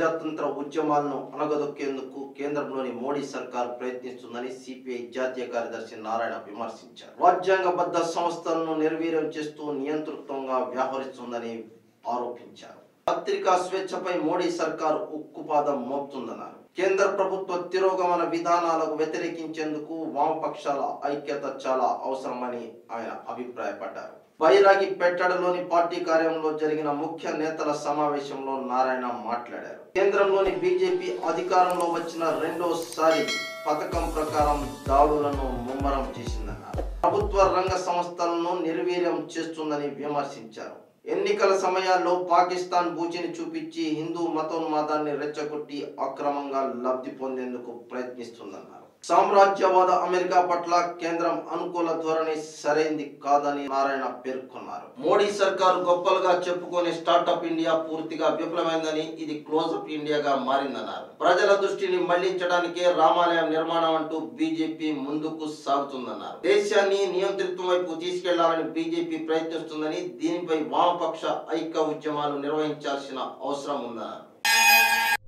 ప్రజాతంత్ర ఉద్యమాలను అణగదొక్కేందుకు కేంద్రంలోని మోడీ సర్కార్ ప్రయత్నిస్తుందని సిపిఐ జాతీయ కార్యదర్శి నారాయణ విమర్శించారు రాజ్యాంగబద్ధ సంస్థలను నిర్వీర్యం చేస్తూ నియంతృత్వంగా వ్యవహరిస్తుందని ఆరోపించారు పత్రికా స్వేచ్ఛపై మోడీ సర్కార్ ఉక్కుపాదం మోపుతుందన్నారు కేంద్ర ప్రభుత్వ తిరోగమన విధానాలకు వ్యతిరేకించేందుకు వామపక్షాల ఐక్యత చాలా అవసరమని ఆయన అభిప్రాయపడ్డారు బైరాగి పెట్టడలోని పార్టీ కార్యంలో జరిగిన ముఖ్య నేతల సమావేశంలో నారాయణ మాట్లాడారు కేంద్రంలోని బీజేపీ అధికారంలో వచ్చిన రెండోసారి పథకం ప్రకారం దాడులను ముమ్మరం చేసిందన్నారు ప్రభుత్వ రంగ సంస్థలను నిర్వీర్యం చేస్తుందని విమర్శించారు ఎన్నికల సమయాల్లో పాకిస్తాన్ బూచిని చూపించి హిందూ మతోన్మాదాన్ని రెచ్చగొట్టి అక్రమంగా లబ్ధి పొందేందుకు ప్రయత్నిస్తుందన్నారు సామ్రాజ్యవాద అమెరికా పట్ల కేంద్రం అనుకూల ధోరణి సరైంది కాదని నారాయణ పేర్కొన్నారు మోడీ సర్కారు గొప్పలుగా చెప్పుకునే స్టార్టప్ ఇండియా పూర్తిగా విఫలమైందని ఇది క్లోజప్ ఇండియాగా మారిందన్నారు ప్రజల దృష్టిని మళ్లించడానికే రామాలయం నిర్మాణం అంటూ బీజేపీ ముందుకు సాగుతుందన్నారు దేశాన్ని నియంత్రిత్వం వైపు తీసుకెళ్లాలని బీజేపీ ప్రయత్నిస్తుందని దీనిపై వామపక్ష ఐక్య ఉద్యమాలు నిర్వహించాల్సిన అవసరం ఉందన్నారు